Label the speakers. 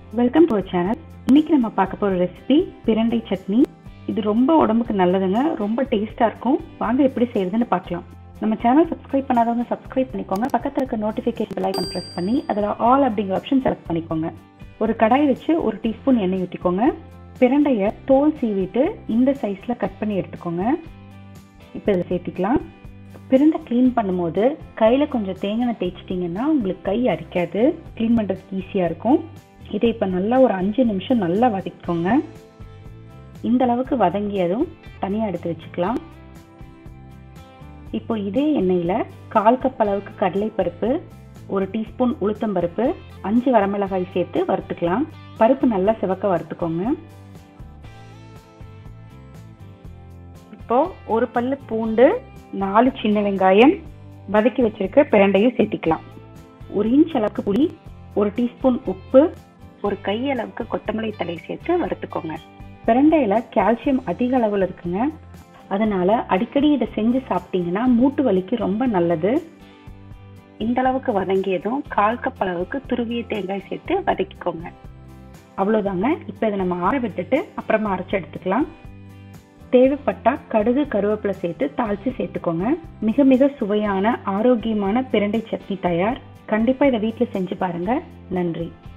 Speaker 1: welcome to channel இன்னைக்கு நம்ம பார்க்க போற ரெசிபி பிரண்டை சட்னி இது ரொம்ப உடம்புக்கு நல்லதுங்க ரொம்ப டேஸ்டா இருக்கும் வாங்க எப்படி செய்யறதுன்னு பார்க்கலாம் நம்ம சேனல் சப்ஸ்கிரைப் பண்ணாதவங்க சப்ஸ்கிரைப் பண்ணிக்கோங்க பக்கத்துல இருக்க நோட்டிஃபிகேஷன் பெல் ஐக்கான் பிரஸ் பண்ணி அதில் ஆல் அப்படிங்கிற ஆப்ஷன் செலக்ட் பண்ணிக்கோங்க ஒரு கடாய் வச்சு ஒரு டீஸ்பூன் எண்ணெய் ஊற்றிக்கோங்க பிரண்டைய தோல் சீவிட்டு இந்த சைஸ்ல கட் பண்ணி எடுத்துக்கோங்க இப்போ இதில் சேர்த்திக்கலாம் பிரண்டை க்ளீன் பண்ணும்போது கையில் கொஞ்சம் தேங்காய் தேய்ச்சிட்டிங்கன்னா உங்களுக்கு கை அரிக்காது க்ளீன் பண்ணுறதுக்கு ஈஸியாக இருக்கும் இதை இப்போ நல்லா ஒரு அஞ்சு நிமிஷம் நல்லா வதக்கிக்கோங்க இந்த அளவுக்கு வதங்கியதும் தனியாக எடுத்து வச்சுக்கலாம் இப்போ இதே எண்ணெயில் கால் கப் அளவுக்கு கடலைப்பருப்பு ஒரு டீஸ்பூன் உளுத்தம்பருப்பு அஞ்சு வரமிளகாய் சேர்த்து வறுத்துக்கலாம் பருப்பு நல்லா சிவக்க வறுத்துக்கோங்க இப்போ ஒரு பல்லு பூண்டு நாலு சின்ன வெங்காயம் வதக்கி வச்சிருக்க பிரண்டையும் சேர்த்திக்கலாம் ஒரு இன்ச் அளவுக்கு புளி ஒரு டீஸ்பூன் உப்பு ஒரு கை அளவுக்கு கொத்தமல்லி தலை சேர்த்து வறுத்துக்கோங்க பிரண்டையில கால்சியம் அதிக அளவில் இருக்குங்க அதனால அடிக்கடி இதை செஞ்சு சாப்பிட்டீங்கன்னா மூட்டு வலிக்கு ரொம்ப நல்லது இந்த அளவுக்கு வதங்கியதும் கால் கப் அளவுக்கு துருவிய தேங்காய் சேர்த்து வதக்கிக்கோங்க அவ்வளோதாங்க இப்போ இதை நம்ம ஆற விட்டுட்டு அப்புறமா அரைச்சி எடுத்துக்கலாம் தேவைப்பட்டா கடுகு கருவேப்பிலை சேர்த்து தாளித்து சேர்த்துக்கோங்க மிக மிக சுவையான ஆரோக்கியமான பிரண்டை சட்னி தயார் கண்டிப்பாக இதை வீட்டில் செஞ்சு பாருங்க நன்றி